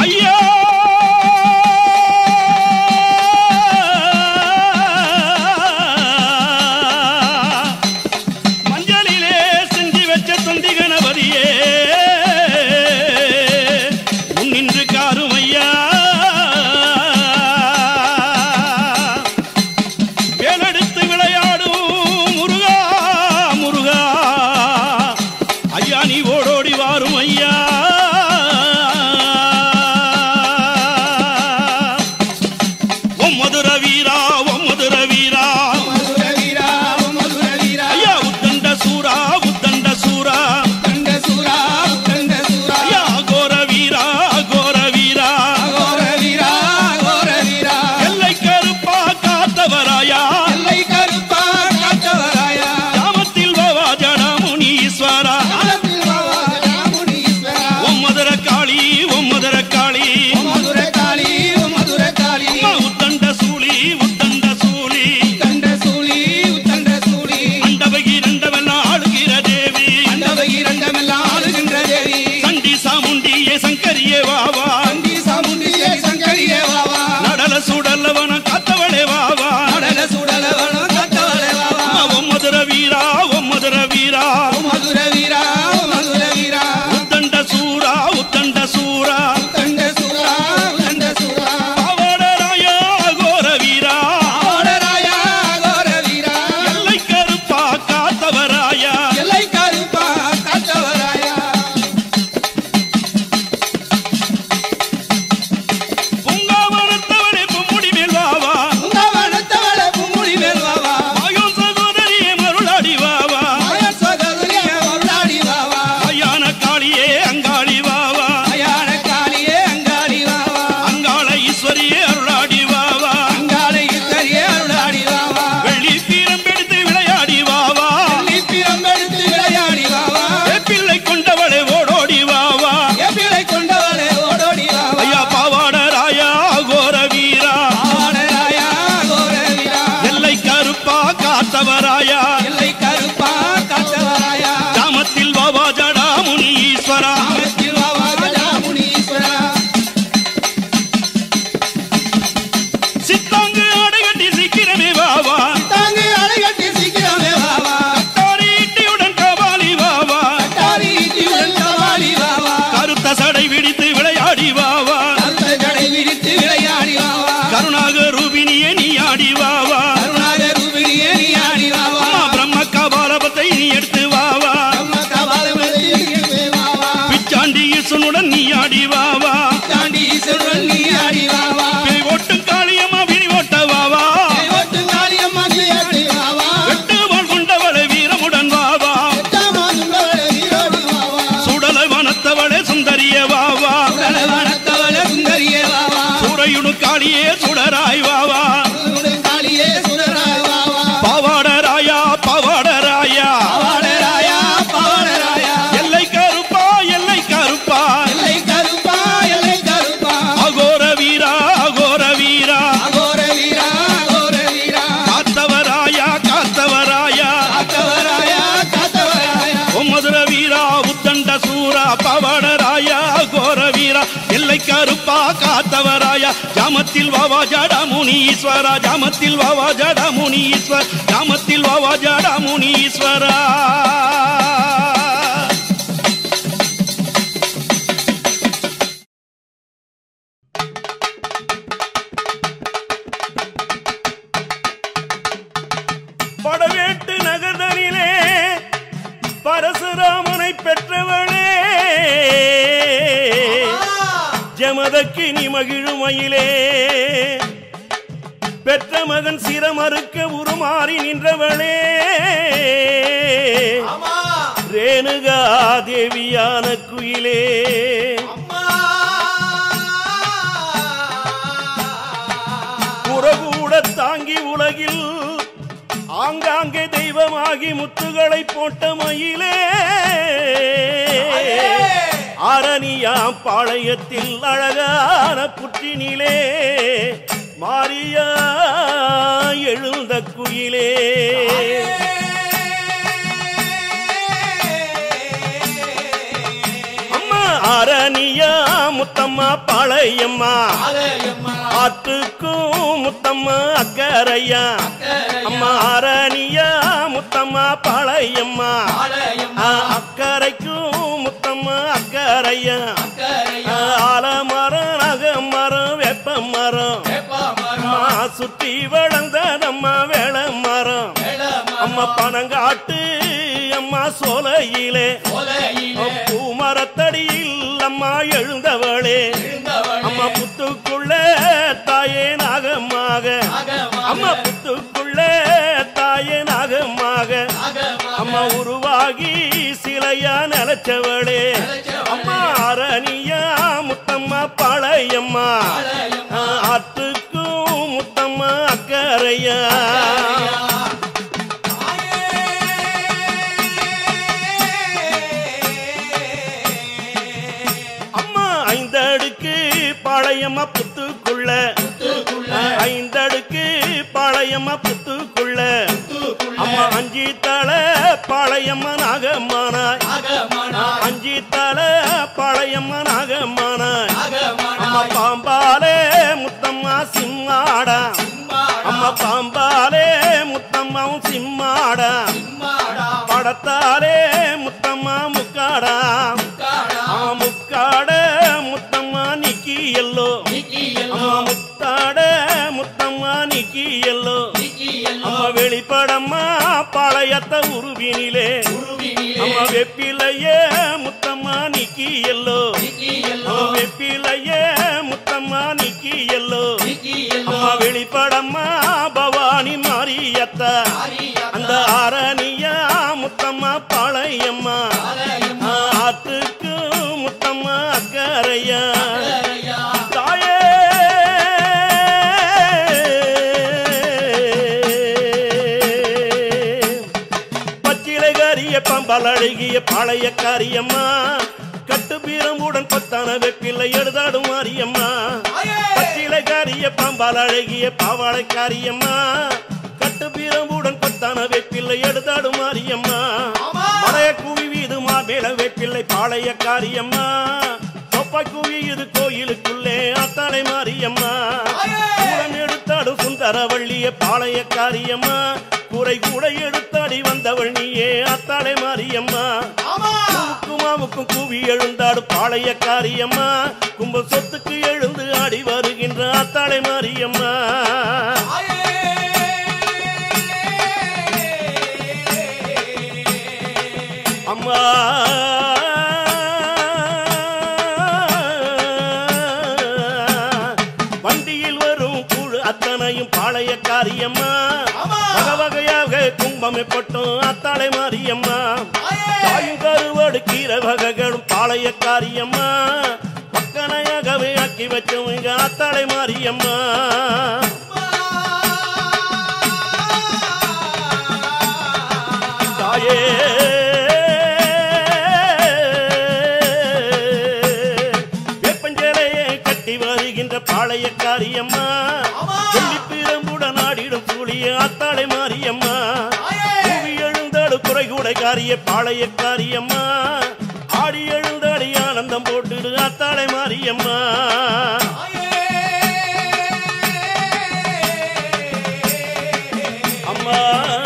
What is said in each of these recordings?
ஐயா மஞ்சளிலே செஞ்சு வச்ச தொந்தி கணபதியே முன்னின்று காரும் ஐயா வேலெடுத்து விளையாடும் முருகா முருகா ஐயா நீ ஓடோடி வாரும் ஐயா ஓம் மதுர வீரா ஓம் மதுர வீரா மதுர வீரா ஓ மதுர வீரா ஐயா உத்தண்ட சூரா உத்தண்ட சூரா கண்ட சூரா கண்ட சூரா ஐயா கோர வீரா கோர வீரா அகோர வீரா அகோர வீரா எல்லை கருப்பா காத்தவராயா எல்லை கருப்பா காத்தவராயா கிராமத்தில் வவா ஜடமுனீஸ்வரா காலத்தில் பாவா ராமுனீஸ்வரா ஓம் மதுர காளி ஓம் மதுர காளி ஓ மதுர காளி ஓ மதுர காளி அம்மா உத்தண்ட சூளி உத்தண்ட சூளி கண்ட சூளி உத்தண்ட சூளி அண்டவகி ரெண்டவெல்லாம் ஆளுகிற தேவி அண்டவை இரண்டமெல்லாம் ஆளுகின்ற தேவி சண்டி சாமுண்டியே சங்கரியே வாவா அண்டி சாமுண்டியே சங்கரியே வாவா நடல சுடல்லவன காத்தவளே வாவா கடல சுடலவனம் கத்தவளே வாவா அம்மா ஓம் மதுர வீரா ஓம் மதுர வீரா ஓ மதுர வீரா ஓ மதுர வீரா உத்தண்ட சூரா உத்தண்ட சூரா கண்ட சூரா கண்ட சூரா அவடராயா கோர வீரா ஆடராயா அகோர வீரா எல்லை கருப்பா காத்தவராயா எல்லை கருப்பா காத்தவராயா பூங்காவனத்தவளே பொம்முடி மேல் வாவா உங்கவனத்தவள பூமுடி மேல் வாவா ஆயோன் சகோதரியே மருளாடி வாவா ஆயர் சகோதரிய அருளாடி வாவா ஐயான காளியே அங்காளி வாவா அயான காளியே அங்காடி வாவா அங்காள ஈஸ்வரியே அருளாடி வாவா அங்காளை இத்தரியே அருளாடி வாவா வெள்ளி பீரம் எடுத்து விளையாடி வாவா வெள்ளி பிரம்பெடுத்து விளையாடி வாவா பிள்ளை கொண்டவளே ஓடோடி வாவா எப்பிளை கொண்டவளே ஓடோடி வாவா ஐயா பாவாட ராயா கோர வீரா ஆடராயா அகோர வீரா எல்லை கருப்பா காத்தவராயா எல்லை கருப்பா காத்தவராயா கிராமத்தில் வாவா ஜடா முனி ஈஸ்வரா ஆமத்தில் வாவா ராமுனீஸ்வரா சித்தாங்கு அடைகட்டி சீக்கிரமே வாவா தாங்கு அலைகட்டி சீக்கிரமே வாவா தாரி இட்டியுடன் கபாலி வாவா தாரி ஈட்டியுடன் சவாலி வாவா கருத்த சடை விடித்து விளையாடி வாவா அந்த ஜடை விரித்து விளையாடி வாவா கருணாக ரூபினியே நீ ஆடி வாவா கருணாக ரூபிணியே நீ ஆடி வாவா அம்மா பிரம்ம கபாலபத்தை நீ எடுத்து வாவா அம்மா கபாலமதி எடுத்து வாவா பிச்சாண்டி ஈசனுடன் நீ ஆடி வாவா தாண்டி ஈஸ்வரன் நீ ஆடி வாவா பேய் ஓட்டும் காளியம்மா விழி ஓட்ட வாவா கைவட்டு காளியம்மா கிளியாட்டி வாவா வெட்டு வாழ் கொண்டவளை வீரமுடன் வாவா எட்டாமா சுந்தர வீரோடி வாவா சுடலை வனத்தவளே சுந்தரிய வாவா உடலவனத்தவள சுந்தரியே வாவா சூறையுடு காளியே சுடராய் வாவா உன்னுடைய காளியே சுடராய் வாவா பாவாட ராயா பாவாட ராயா பவாடராயா பவாடராயா எல்லை கருப்பா எல்லை கருப்பா எல்லை கருப்பா எல்லை கருப்பா அகோர வீரா அகோர வீரா அகோர வீரா அகோர வீரா காத்தவராயா காத்தவராயா காத்தவராயா காத்தவராயா ஓ மதுர வீரா உத்தண்ட சூரா பவட ராயா கோர வீரா எல்லை கருப்பா காத்தவராயா ஜாமத்தில் வாவா ஜடா முனீஸ்வரா ஜாமத்தில் வாவா ஜடா முனீஸ்வர் ஜாமத்தில் வாவா ஜடா முனீஸ்வரா படவேட்டு நகர்தனிலே பரசுராமனை பெற்றவளே ஜமதக்கு நீ மகிழுமையிலே பெற்ற மகன் சிரமறுக்க உருமாறி நின்றவளே ரேணுகா தேவியான குயிலே புறகூட தாங்கி உலகில் ஆங்காங்கே தெய்வமாகி முத்துகளை போட்ட மயிலே அரணியாம் பாளையத்தில் அழகான புற்றினிலே மாரியா எழுந்த குயிலே அம்மா ஆரணியா முத்தம்மா பாளையம்மா ஆலயம்மா ஆத்துக்கும் முத்தம்மா அக்கரையா அக்கரையா அம்மா ஆரணியா முத்தம்மா பாளையம்மா ஆலயம்மா ஆ, அக்கரைக்கும் முத்தம்மா அக்கரையா அக்கரையா ஆலமரம் நகமரம் வேப்ப மரம் வேப்பமரம் அம்மா சுத்தி வளர்ந்த நம்ம வேள மரம் வேளமரம் அம்மா பனங்காட்டு அம்மா சோலையிலே கொலையிலே பூமரத்தடியில் அம்மா எழுந்தவளே இருந்தவளே அம்மா புத்துக்குள்ள தாயே நாகமாக அகமாக அம்மா புத்துக்குள்ள தாயே நாகமாக அகமாக அம்மா உருவாகி சிலையா நிலச்சவளே நிலைச்சவளே. அம்மா அரணியா முத்தம்மா பாளையம்மா ஆலயம்மா ஆத்துக்கும் முத்தம்மா அக்கரையா அம்மா ஐந்தடுக்கு பாளையம்மா புத்துக்குள்ள ஐந்தடுக்கு பாளையம்மா புத்துக்குள்ள அம்மா அஞ்சி தலை பாளையம்மா நாகம்மானாய் அஞ்சி தலை பாளையம்மா நாகம்மானாய் அம்மா பாம்பாலே முத்தம்மா சிம்மாடா அம்மா பாம்பாலே முத்தம்மாவும் சிம்மாடா படத்தாலே முத்தம்மா முக்காடா அம்மா முக்காட முத்தம்மா நிக்கி எல்லோ அம்மா முத்தாட முத்தம்மா நிக்கி எல்லோ அம்மா வெளிப்படம்மா பாளையத்த உருவினிலே அம்மா வெப்பிலையே முத்தம்மா நிக்கி எல்லோ அம்மா வெப்பிலையே முத்தம்மா நிக்கி எல்லோ அம்மா வெளிப்படம்மா பவானி மாரியத்தா அந்த ஆரணியா முத்தம்மா பாளையம்மா ஆத்துக்கு முத்தம்மா அக்கரையா தாயே பச்சிலை காரிய பம்பல் அழகிய பாளைய காரியம்மா கட்டு பீரமுடன் கொத்தான வெப்பில்லை எழுதாடும் மாரியம்மா பச்சிலை காரிய பம்பல் அழகிய பாவாளை காரியம்மா கட்டு பீரமுடன் கொத்தான வெப்பில்லை எழுதாடும் மாரியம்மா மலைய குவி வீது மாபேள வெப்பில்லை பாளைய காரியம்மா தொப்பை குவி இது கோயிலுக்குள்ளே அத்தாளை மாரியம்மா கூடம் எடுத்தாடும் சுந்தரவள்ளிய பாளைய காரியம்மா குறை கூட எடுத்தாடி வந்தவள் நீயே அத்தாளை மாரியம்மா குமாவுக்கும் கூவி எழுந்தாடு பாளைய காரியம்மா கும்ப சொத்துக்கு எழுந்து ஆடி வருகின்ற அத்தாளை மாரியம்மா அம்மா வண்டியில் வரும் குழு அத்தனையும் பாளைய காரியம்மா வகை வகையாக கும்பமே பட்டும் அத்தாளை மாரியம்மா தாயும் கருவாடு கீரை வகைகளும் பாளைய காரியம்மா பக்கனையாகவே ஆக்கி வச்சவங்க அத்தாளை மாரியம்மா தாயே வேப்பஞ்சலையை கட்டி வருகின்ற பாளைய காரியம்மா சொல்லி பிரம்புடன் ஆடிடும் சூழிய அத்தாளை மாரியம்மா கூவி எழுந்தாடு குறை கூட காரிய பாளைய காரியம்மா ஆடி எழுந்தாடி ஆனந்தம் போட்டுடு அத்தாளை மாரியம்மா அம்மா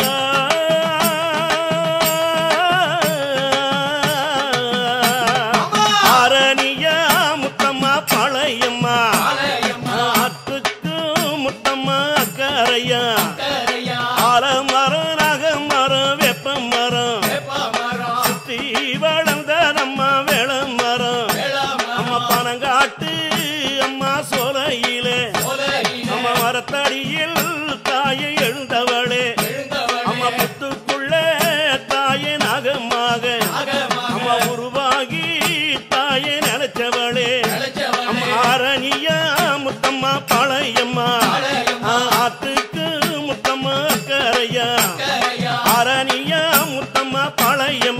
ஆரணியா முத்தம்மா பாளையம்மா ஆத்துக்கு முத்தம்மா அக்கரையா ஆலமரம் நகமரம் வெப்ப மரம் சுத்தி வளர்ந்த நம்ம வேள மரம் அம்மா பனங்காட்டு அம்மா சோலையிலே அம்மா மரத்தடியில் தாயை எழுந்தவளே அம்மா புத்துக்குள்ள தாயை நகமாக அம்மா உருவாகி தாயை நினைச்சவளே அம்மா ஆரணியா முத்தம்மா பாளையம்மா ஆத்துக்கு முத்தம்மா கரையா அரணியா முத்தம்மா பாளையம்மா